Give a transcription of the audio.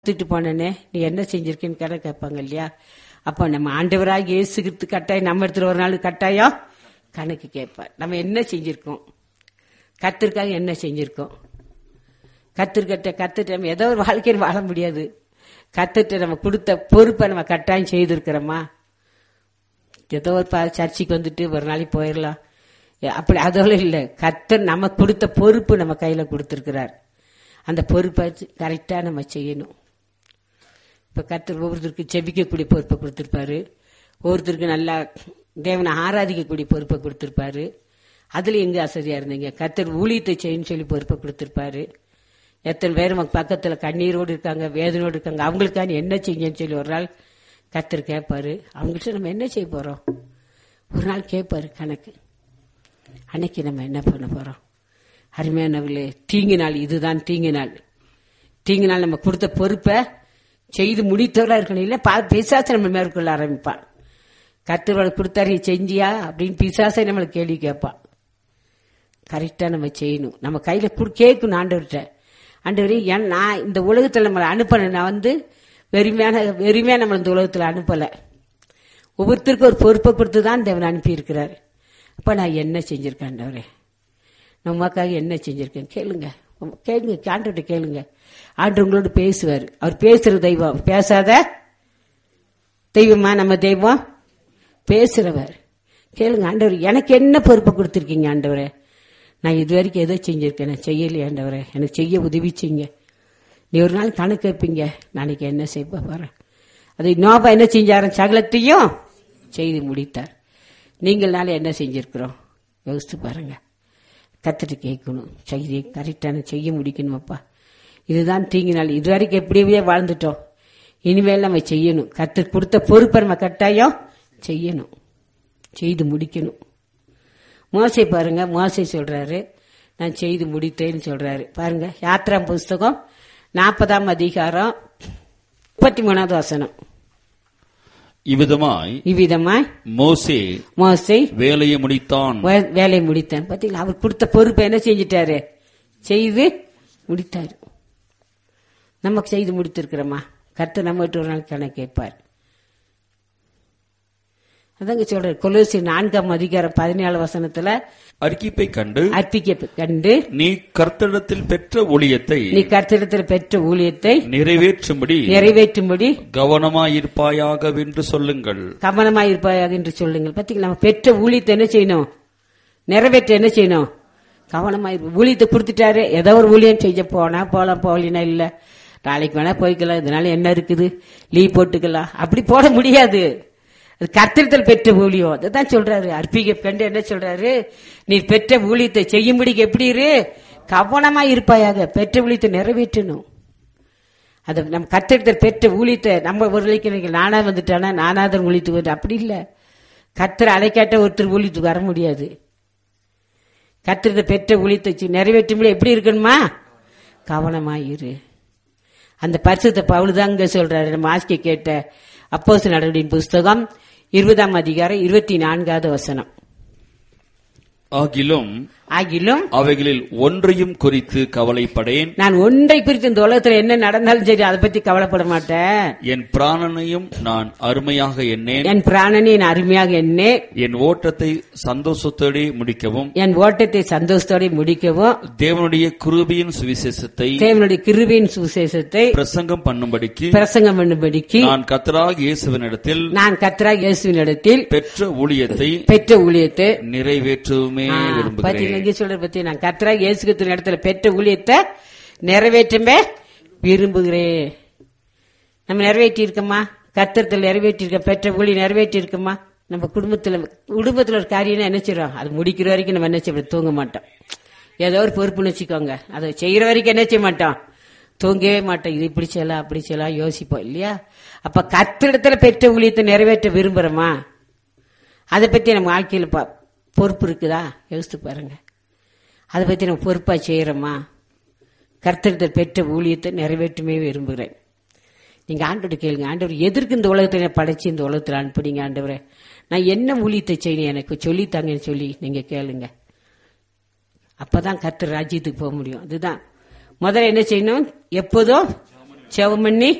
தூக்கிட்டு போனேனே நீ என்ன செஞ்சிருக்கேன்னு கடை கேட்பாங்க இல்லையா அப்போ நம்ம ஆண்டவராக இயேசுகிறது கட்டாயம் நம்ம இடத்துல ஒரு நாள் கட்டாயம் கணக்கு கேட்பார் நம்ம என்ன செஞ்சிருக்கோம் கத்திற்காக என்ன செஞ்சிருக்கோம் கத்திருக்கட்ட கத்துட்டு நம்ம ஏதோ ஒரு வாழ்க்கையில் வாழ முடியாது கத்துட்டு நம்ம கொடுத்த பொறுப்பை நம்ம கட்டாயம் செய்திருக்கிறோமா ஏதோ ஒரு ப- சர்ச்சுக்கு வந்துட்டு ஒரு நாளைக்கு போயிடலாம் ஏ, அப்படி அதோட இல்லை கத்தர் நம்ம கொடுத்த பொறுப்பு நம்ம கையில கொடுத்திருக்கிறார் அந்த பொறுப்பை கரெக்டா நம்ம செய்யணும் இப்ப கத்தர் ஒவ்வொருத்தருக்கு செபிக்கக்கூடிய பொறுப்பை கொடுத்திருப்பாரு ஒவ்வொருத்தருக்கு நல்லா தேவனை ஆராதிக்கக்கூடிய பொறுப்பை கொடுத்திருப்பாரு அதுல எங்க ஆசையா இருந்தீங்க கத்தர் ஊழியத்தை செய்யணும்னு சொல்லி பொறுப்பை கொடுத்திருப்பாரு எத்தனை பேர் நமக்கு பக்கத்துல கண்ணீரோடு இருக்காங்க வேதனையோடு இருக்காங்க அவங்களுக்கான என்ன செய்யுங்கன்னு சொல்லி ஒரு நாள் கத்தர் கேட்பாரு அவங்கள்ட்ட நம்ம என்ன செய்ய போறோம் ஒரு நாள் கேட்பாரு கணக்கு அன்னைக்கு நம்ம என்ன பண்ண போறோம் அருமையானவர்களே தீங்கு நாள் இதுதான் தீங்கு நாள் தீங்கு நாள் நம்ம கொடுத்த பொறுப்பை செய்து முடித்தவரா இருக்கணும் இல்ல பா- பிசாசை நம்ம மேற்கொள்ள ஆரம்பிப்பான் கத்துருவாள் கொடுத்தாரு செஞ்சியா அப்படின்னு பிசாசை நம்மளை கேள்வி கேட்பான் கரெக்டா நம்ம செய்யணும் நம்ம கையில குடு- கேட்கணும் ஆண்டவர்கிட்ட ஆண்டவரே ஏன் நான் இந்த உலகத்துல நம்மளை அனுப்பல நான் வந்து வெறுமையான வெறுமையா நம்ம இந்த உலகத்துல அனுப்பல ஒவ்வொருத்தருக்கும் ஒரு பொறுப்பை கொடுத்து தான் தேவன் அனுப்பி இருக்கிறார் அப்ப நான் என்ன செஞ்சிருக்கேன் ஆண்டவரே நம்மக்காக என்ன செஞ்சிருக்கேன் கேளுங்க கேளுங்க ஆண்டவர்கிட்ட கேளுங்க ஆண்டு உங்களோட பேசுவார் அவர் பேசுற தெய்வம் பேசாத தெய்வமா நம்ம தெய்வம் பேசுறவர் கேளுங்க ஆண்டவர் எனக்கு என்ன பொறுப்பை கொடுத்துருக்கீங்க ஆண்டவரே நான் இது வரைக்கும் எதோ செஞ்சிருக்கேன் நான் செய்யலையே ஆண்டவரே எனக்கு செய்ய உதவி செய்யுங்க நீ ஒரு நாள் கணக்கு வைப்பீங்க நாளைக்கு என்ன செய்ய போறேன் அது நோபா என்ன செஞ்சாரு சகலத்தையும் செய்து முடித்தார் நீங்கள் நாளை என்ன செஞ்சிருக்கிறோம் யோசித்து பாருங்க கத்துட்டு கேட்கணும் செய்தி கரெக்டான செய்ய முடிக்கணுமாப்பா இதுதான் தீங்கு நாள் இது வரைக்கும் எப்படியே வாழ்ந்துட்டோம் இனிமேல் நம்ம செய்யணும் கத்து கொடுத்த பொறுப்பை நம்ம கட்டாயம் செய்யணும் செய்து முடிக்கணும் மோசை பாருங்க மோசை சொல்றாரு நான் செய்து முடித்தேன்னு சொல்றாரு பாருங்க யாத்ரா புஸ்தகம் நாற்பதாம் அதிகாரம் முப்பத்தி மூணாவது வசனம் இவ்விதமாய் இவ்விதமாய் மோசே மோசை வேலையை முடித்தான் வே- வேலையை முடித்தேன் பாத்தீங்களா அவர் கொடுத்த பொறுப்பை என்ன செஞ்சிட்டாரு செய்து முடித்தாரு நமக்கு செய்து முடித்திருக்கிறோமா கர்த்தர் நம்ம விட்டு ஒரு நாள் கணக்கு கேட்பார் அதாங்க சொல்றாரு கொலோசி நான்காம் அதிகாரம் பதினேழு வசனத்துல அறிக்கைப்பை கண்டு அர்ப்பிக்க கண்டு நீ கர்த்தரிடத்தில் பெற்ற ஊழியத்தை நீ கர்த்தரிடத்தில் பெற்ற ஊழியத்தை நிறைவேற்றும்படி நிறைவேற்றும்படி கவனமாயிருப்பாயாகவென்று சொல்லுங்கள் கவனமாயிருப்பாயாக என்று சொல்லுங்கள் பாத்தீங்களா நம்ம பெற்ற ஊழியத்தை என்ன செய்யணும் நிறைவேற்ற என்ன செய்யணும் கவனமாயிரு ஊழியத்தை கொடுத்துட்டாரு ஏதோ ஒரு ஊழியம் செய்ய போனா போலாம் போகலினா இல்ல நாளைக்கு வேணா போய்க்கலாம் இதனால என்ன இருக்குது லீவ் போட்டுக்கலாம் அப்படி போட முடியாது அது கர்த்தரித்தல் பெற்ற ஊழியம் அதுதான் சொல்றாரு அற்பிக கண்டு என்ன சொல்றாரு நீ பெற்ற ஊழியத்தை செய்யும்படிக்கு எப்படி இரு கவனமா இருப்பாயாக பெற்ற ஊழியத்தை நிறைவேற்றணும் அது நம்ம கத்தெடுத்தல் பெற்ற ஊழியத்தை நம்ம ஒரு நாளைக்கு நானா வந்துட்டானா நானாதான் ஊழியத்துக்கு வந்து அப்படி இல்ல கத்தர் அலைக்காட்ட ஒருத்தர் ஊழியத்துக்கு வர முடியாது கத்திரத்தை பெற்ற ஊழியத்தை செய்- நிறைவேற்றும்படி எப்படி இருக்கணுமா கவனமா இரு அந்த பரிசுத்த பவுல் தான் இங்க சொல்றாரு நம்ம ஆசிக்க கேட்ட அப்போஸ் நடவடின் புஸ்தகம் இருபதாம் அதிகாரம் இருபத்தி நான்காவது வசனம் ஆகிலும் ஆகிலும் அவைகளில் ஒன்றையும் குறித்து கவலைப்படேன் நான் ஒன்றை குறித்து இந்த உலகத்துல என்ன நடந்தாலும் சரி அதை பத்தி கவலைப்பட மாட்டேன் என் பிராணனையும் நான் அருமையாக எண்ணேன் என் பிராணனை நான் அருமையாக எண்ணே என் ஓட்டத்தை சந்தோஷத்தோടെ முடிக்கவும் என் ஓட்டத்தை சந்தோஷத்தோட முடிக்கவும் தேவனுடைய குருபியின் சுவிசேஷத்தை தேவனுடைய கிருபையின் சுவிசேஷத்தை பிரசங்கம் பண்ணும்படிக்கு பிரசங்கம் பண்ணும்படிக்கு நான் கத்தராக இயேசுவினிடத்தில் நான் கத்ரா இயேசுவினிடத்தில் பெற்ற ஊழியத்தை பெற்ற ஊழியத்தை நிறைவேற்றவுமே ஆ, விரும்புகிறேன் பாத்தீங்களா, இங்க சொல்ற பத்தி நான் கத்ரா இயேசுகிற இடத்துல பெற்ற ஊழியத்தை நிறைவேற்றமே விரும்புகிறேன் நம்ம நிறைவேற்றி இருக்கோமா கத்திரத்தில் நிறைவேற்றி இருக்க பெற்ற ஊழி நிறைவேற்றி இருக்கோமா நம்ம குடும்பத்துல குடும்பத்துல ஒரு காரியம் என்ன செய்றோம் அது முடிக்கிற வரைக்கும் நம்ம என்ன செய்ய தூங்க மாட்டோம் ஏதோ ஒரு பொறுப்புன்னு வச்சுக்கோங்க அதை செய்யற வரைக்கும் என்ன செய்ய மாட்டோம் தூங்கவே மாட்டோம் இது இப்படி செய்யலாம் அப்படி செய்யலாம் யோசிப்போம் இல்லையா அப்ப கத்திரத்துல பெற்ற ஊழியத்தை நிறைவேற்ற விரும்புறோமா அதை பத்தி நம்ம வாழ்க்கையில பா- பொறுப்பு இருக்குதா யோசித்து பாருங்க அதை பத்தி நம்ம பொறுப்பா செய்யறோமா கர்த்தரிடத்தில் பெற்ற ஊழியத்தை நிறைவேற்றுமே விரும்புகிறேன் நீங்க ஆண்டோட கேளுங்க ஆண்டவர் எதற்கு இந்த உலகத்தை என்னை படைச்சு இந்த உலகத்தில் அனுப்புனீங்க ஆண்டவரே நான் என்ன ஊழியத்தை செய்யணும் எனக்கு சொல்லித்தாங்கன்னு சொல்லி நீங்க கேளுங்க அப்பதான் கர்த்தர் ராஜ்யத்துக்கு போக முடியும் அதுதான் முதல்ல என்ன செய்யணும் எப்போதும் செவம் பண்ணி